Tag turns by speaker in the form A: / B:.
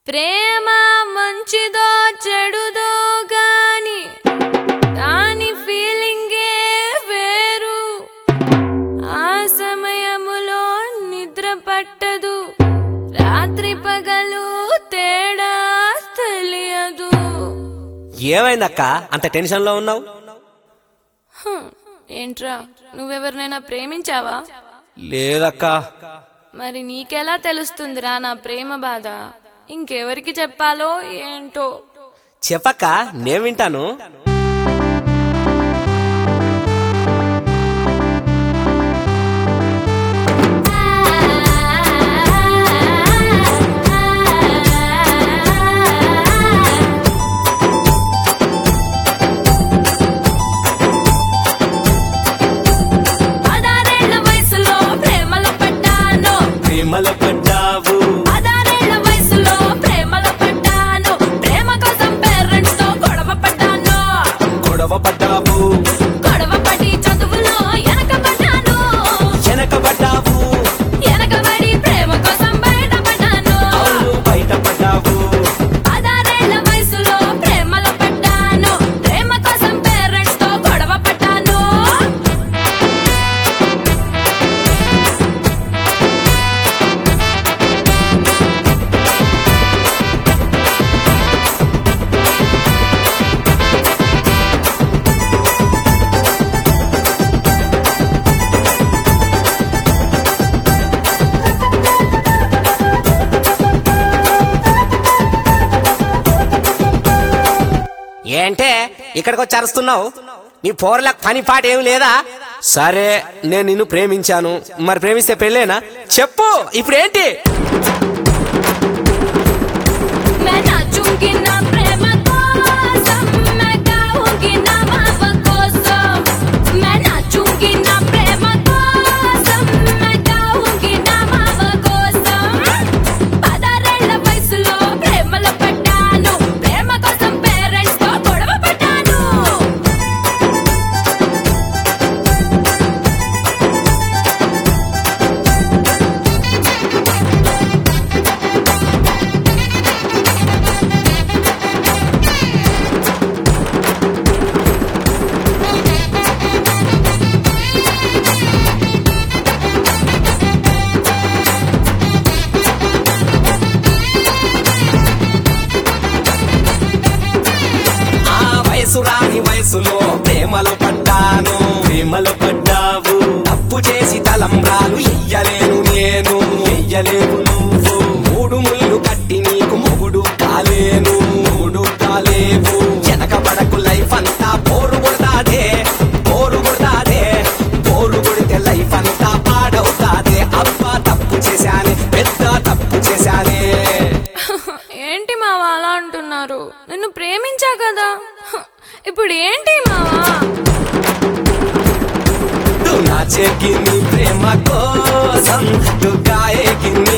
A: ప్రేమ మంచిదో చెడుదో గాని దాని ఫీలింగే వేరు ఆ సమయములో నిద్ర పట్టదు రాత్రి పగలు తేడా తెలియదు
B: ఏమైందక్క అంత టెన్షన్ లో ఉన్నావు
A: హ్మ్, ఏంట్రా నువ్వెవరినైనా ప్రేమించావా
B: లేదక్క
A: మరి నీకెలా తెలుస్తుందిరా నా ప్రేమ బాధ ఇంకెవరికి చెప్పాలో ఏంటో
B: చెప్పక్క నేను వింటాను
A: పదారేళ్ల వయసులో ప్రేమలో పడ్డాను
B: ప్రేమలో పడ్డావు
A: పదారేళ్ల వయసులో ప్రేమలో పడ్డాను ప్రేమ కోసం పేరెంట్స్ తో గొడవ పడ్డాను
B: గొడవ పడ్డావు
A: గొడవ పడి చదువులో వెనక పడ్డాను
B: వెనక పడ్డావు
A: వెనకబడి ప్రేమ కోసం బయట పడ్డాను
B: అవును బయట పడ్డావు
A: పదారేళ్ల వయసులో ప్రేమలో పడ్డాను ప్రేమ కోసం పేరెంట్స్ తో గొడవ పడ్డాను
B: ఏంటే ఇక్కడికి వచ్చి అరుస్తున్నావు నీ పోరలకు పని పాట ఏమి లేదా సరే నేను నిన్ను ప్రేమించాను మరి ప్రేమిస్తే పెళ్ళేనా చెప్పు ఇప్పుడు ఏంటి
A: मैं नाचूंगी ना प्रेम कोसम मैं गाऊंगी ना माव कोसम मैं नाचूंगी ना प्रेम कोसम मैं गाऊंगी ना माव कोसम పదారేళ్ల వయసులో ప్రేమలో పడ్డాను ప్రేమ కోసం పేరెంట్స్ తో గొడవ పడ్డాను
B: ఆ వయసు రాని వయసులో ప్రేమలో పడ్డాను ప్రేమలో పడ్డావు తప్పు చేసి తలంబ్రాలు ఇయ్యలేను నేను ఇయ్యలేవు నువ్వు మూడు ముళ్ళు కట్టి నీకు మొగుడు కాలేను మొగుడు కాలేవు వెనక పడకు లైఫ్ అంతా పోరు కొడతాదే పోరు కొడతాదే పోరు కొడితే లైఫ్ అంతా పాడవుతాదే అబ్బా తప్పు చేశానే పెద్ద తప్పు చేశానే
A: ఏంటి మావా అలా అంటున్నారు నిన్ను ప్రేమించా కదా హ, ఇప్పుడు ఏంటి మావా
B: तू नाचेगी नी प्रेम కోసం तू गाएगी नी